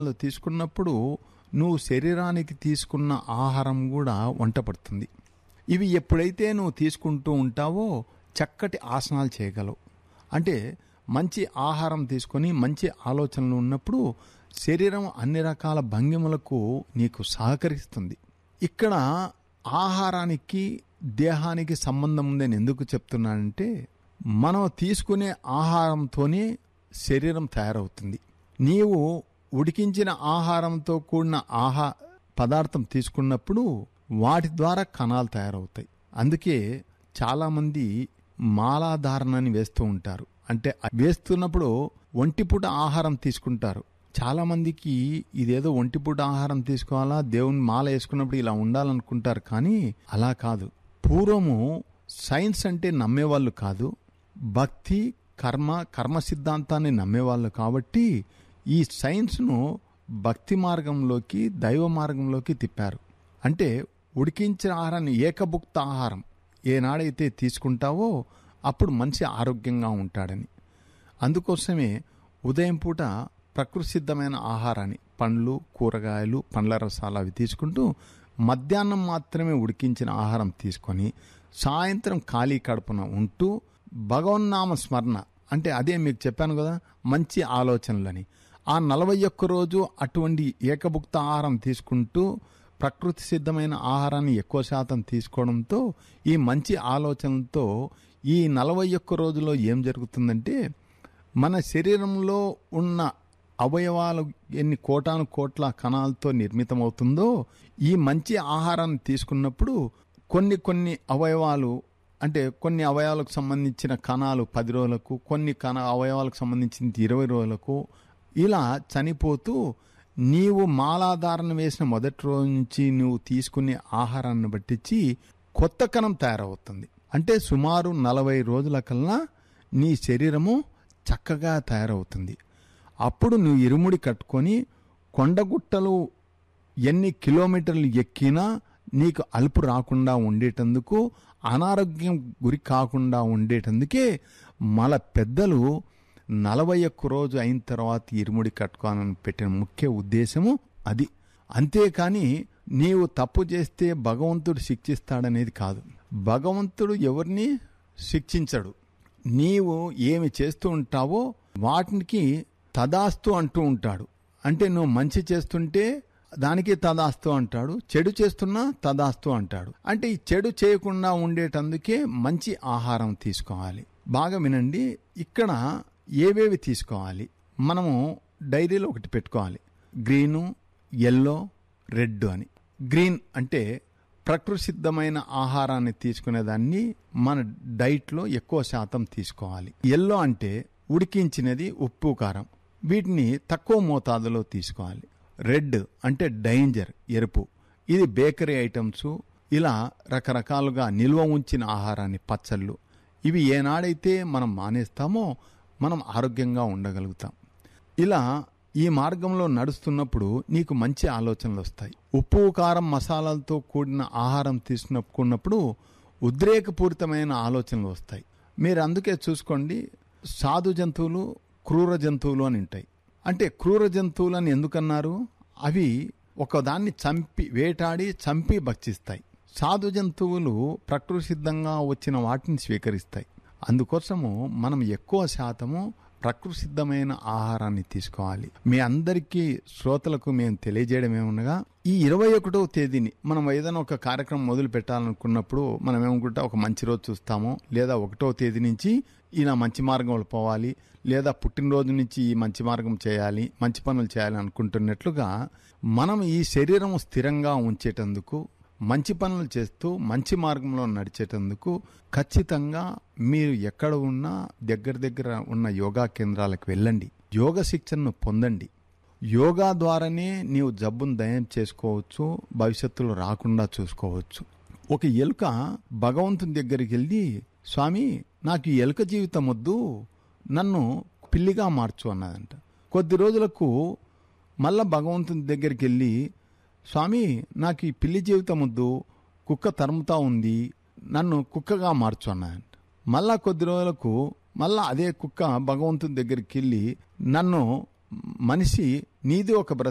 లో తీసుకున్నప్పుడు నువ్వు శరీరానికి తీసుకున్న ఆహారం కూడా వంట పడుతుంది ఇవి ఎప్పుడైతే నువ్వు తీసుకుంటూ ఉంటావో చక్కటి ఆసనాలు చేయగలవు అంటే మంచి ఆహారం తీసుకొని మంచి ఆలోచనలు ఉన్నప్పుడు శరీరం అన్ని రకాల భంగిమలకు నీకు సహకరిస్తుంది ఇక్కడ ఆహారానికి దేహానికి సంబంధం ఉందని ఎందుకు చెప్తున్నానంటే మనం తీసుకునే ఆహారంతోనే శరీరం తయారవుతుంది నీవు ఉడికించిన ఆహారంతో కూడిన ఆహా పదార్థం తీసుకున్నప్పుడు వాటి ద్వారా కణాలు తయారవుతాయి అందుకే చాలామంది మాలాధారణని వేస్తూ ఉంటారు అంటే వేస్తున్నప్పుడు ఒంటిపూట ఆహారం తీసుకుంటారు చాలా మందికి ఇదేదో ఒంటిపూట ఆహారం తీసుకోవాలా దేవుని మాల వేసుకున్నప్పుడు ఇలా ఉండాలనుకుంటారు కానీ అలా కాదు పూర్వము సైన్స్ అంటే నమ్మేవాళ్ళు కాదు భక్తి కర్మ కర్మ సిద్ధాంతాన్ని నమ్మేవాళ్ళు కాబట్టి ఈ సైన్స్ను భక్తి మార్గంలోకి దైవ మార్గంలోకి తిప్పారు అంటే ఉడికించిన ఆహారాన్ని ఏకభుక్త ఆహారం ఏనాడైతే తీసుకుంటావో అప్పుడు మనిషి ఆరోగ్యంగా ఉంటాడని అందుకోసమే ఉదయం పూట ప్రకృతి సిద్ధమైన ఆహారాన్ని పండ్లు కూరగాయలు పండ్ల రసాలు అవి తీసుకుంటూ మధ్యాహ్నం మాత్రమే ఉడికించిన ఆహారం తీసుకొని సాయంత్రం ఖాళీ కడుపున ఉంటూ భగవన్నామ స్మరణ అంటే అదే మీకు చెప్పాను కదా మంచి ఆలోచనలని ఆ నలభై ఒక్క రోజు అటువంటి ఏకభుక్త ఆహారం తీసుకుంటూ ప్రకృతి సిద్ధమైన ఆహారాన్ని ఎక్కువ శాతం తీసుకోవడంతో ఈ మంచి ఆలోచనలతో ఈ నలభై ఒక్క రోజులో ఏం జరుగుతుందంటే మన శరీరంలో ఉన్న అవయవాలు ఎన్ని కోటాను కోట్ల కణాలతో నిర్మితమవుతుందో ఈ మంచి ఆహారాన్ని తీసుకున్నప్పుడు కొన్ని కొన్ని అవయవాలు అంటే కొన్ని అవయవాలకు సంబంధించిన కణాలు పది రోజులకు కొన్ని కణ అవయవాలకు సంబంధించిన ఇరవై రోజులకు ఇలా చనిపోతూ నీవు మాలాధారణ వేసిన మొదటి రోజు నుంచి నువ్వు తీసుకునే ఆహారాన్ని బట్టించి కొత్త కణం తయారవుతుంది అంటే సుమారు నలభై రోజుల కల్లా నీ శరీరము చక్కగా తయారవుతుంది అప్పుడు నువ్వు ఇరుముడి కట్టుకొని కొండగుట్టలు ఎన్ని కిలోమీటర్లు ఎక్కినా నీకు అలుపు రాకుండా ఉండేటందుకు అనారోగ్యం గురి కాకుండా ఉండేటందుకే మన పెద్దలు నలభై ఒక్క రోజు అయిన తర్వాత ఇరుముడి కట్టుకోవాలని పెట్టిన ముఖ్య ఉద్దేశము అది అంతేకాని నీవు తప్పు చేస్తే భగవంతుడు శిక్షిస్తాడనేది కాదు భగవంతుడు ఎవరిని శిక్షించడు నీవు ఏమి చేస్తూ ఉంటావో వాటికి తదాస్తు అంటూ ఉంటాడు అంటే నువ్వు మంచి చేస్తుంటే దానికి తదాస్తు అంటాడు చెడు చేస్తున్నా తదాస్తు అంటాడు అంటే ఈ చెడు చేయకుండా ఉండేటందుకే మంచి ఆహారం తీసుకోవాలి బాగా వినండి ఇక్కడ ఏవేవి తీసుకోవాలి మనము డైరీలో ఒకటి పెట్టుకోవాలి గ్రీను ఎల్లో రెడ్ అని గ్రీన్ అంటే ప్రకృతి సిద్ధమైన ఆహారాన్ని తీసుకునేదాన్ని మన డైట్లో ఎక్కువ శాతం తీసుకోవాలి ఎల్లో అంటే ఉడికించినది ఉప్పు కారం వీటిని తక్కువ మోతాదులో తీసుకోవాలి రెడ్ అంటే డేంజర్ ఎరుపు ఇది బేకరీ ఐటమ్స్ ఇలా రకరకాలుగా నిల్వ ఉంచిన ఆహారాన్ని పచ్చళ్ళు ఇవి ఏనాడైతే మనం మానేస్తామో మనం ఆరోగ్యంగా ఉండగలుగుతాం ఇలా ఈ మార్గంలో నడుస్తున్నప్పుడు నీకు మంచి ఆలోచనలు వస్తాయి ఉప్పు కారం మసాలాలతో కూడిన ఆహారం తీసుకున్నప్పుడు ఉద్రేకపూరితమైన ఆలోచనలు వస్తాయి మీరు అందుకే చూసుకోండి సాధు జంతువులు క్రూర జంతువులు అని ఉంటాయి అంటే క్రూర జంతువులని ఎందుకన్నారు అవి ఒకదాన్ని చంపి వేటాడి చంపి భక్షిస్తాయి సాధు జంతువులు ప్రకృతి సిద్ధంగా వచ్చిన వాటిని స్వీకరిస్తాయి అందుకోసము మనం ఎక్కువ శాతము ప్రకృతి సిద్ధమైన ఆహారాన్ని తీసుకోవాలి మీ అందరికీ శ్రోతలకు మేము తెలియజేయడం ఏమనగా ఈ ఇరవై ఒకటో తేదీని మనం ఏదైనా ఒక కార్యక్రమం మొదలు పెట్టాలనుకున్నప్పుడు మనం ఏమనుకుంటా ఒక మంచి రోజు చూస్తాము లేదా ఒకటో తేదీ నుంచి ఈయన మంచి మార్గంలో పోవాలి లేదా పుట్టినరోజు నుంచి ఈ మంచి మార్గం చేయాలి మంచి పనులు చేయాలి అనుకుంటున్నట్లుగా మనం ఈ శరీరం స్థిరంగా ఉంచేటందుకు మంచి పనులు చేస్తూ మంచి మార్గంలో నడిచేటందుకు ఖచ్చితంగా మీరు ఎక్కడ ఉన్నా దగ్గర దగ్గర ఉన్న యోగా కేంద్రాలకు వెళ్ళండి యోగ శిక్షణను పొందండి యోగా ద్వారానే నీవు జబ్బును దయం చేసుకోవచ్చు భవిష్యత్తులో రాకుండా చూసుకోవచ్చు ఒక ఎలుక భగవంతుని దగ్గరికి వెళ్ళి స్వామి నాకు ఈ ఎలుక జీవితం వద్దు నన్ను పిల్లిగా మార్చు అన్నదంట కొద్ది రోజులకు మళ్ళా భగవంతుని దగ్గరికి వెళ్ళి స్వామి నాకు ఈ పిల్లి జీవితం వద్దు కుక్క తరుముతా ఉంది నన్ను కుక్కగా మార్చు అన్నాయంట మళ్ళా కొద్ది రోజులకు మళ్ళా అదే కుక్క భగవంతుని దగ్గరికి వెళ్ళి నన్ను మనిషి నీది ఒక బ్రత